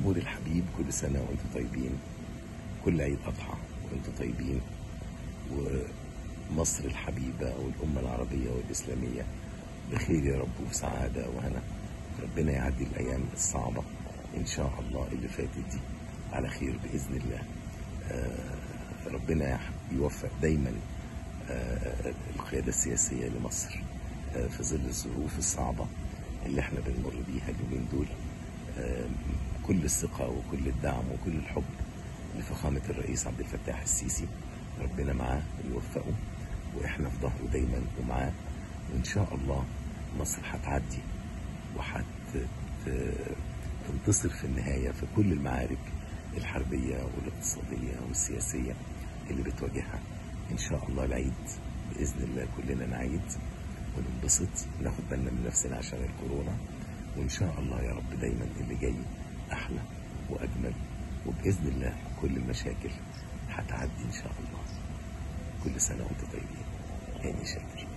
جمهور الحبيب كل سنة وانتم طيبين كل عيد أضحى وانتم طيبين ومصر الحبيبة أو الأمة العربية والإسلامية بخير يا رب وفي سعادة وهنا ربنا يعدي الأيام الصعبة إن شاء الله اللي فاتت دي على خير بإذن الله آه، ربنا يوفق دايما آه، القيادة السياسية لمصر آه، في ظل الظروف الصعبة اللي احنا بنمر بيها اليومين دول آه، كل الثقة وكل الدعم وكل الحب لفخامة الرئيس عبد الفتاح السيسي ربنا معاه ويوفقه واحنا في ظهره دايما ومعاه وان شاء الله مصر هتعدي وهتنتصر في النهاية في كل المعارك الحربية والاقتصادية والسياسية اللي بتواجهها إن شاء الله العيد بإذن الله كلنا نعيد وننبسط ناخد بالنا من نفسنا عشان الكورونا وإن شاء الله يا رب دايما اللي جاي أحلى وأجمل وبإذن الله كل المشاكل هتعدي إن شاء الله كل سنة وأنتم طيبين هاني شاكر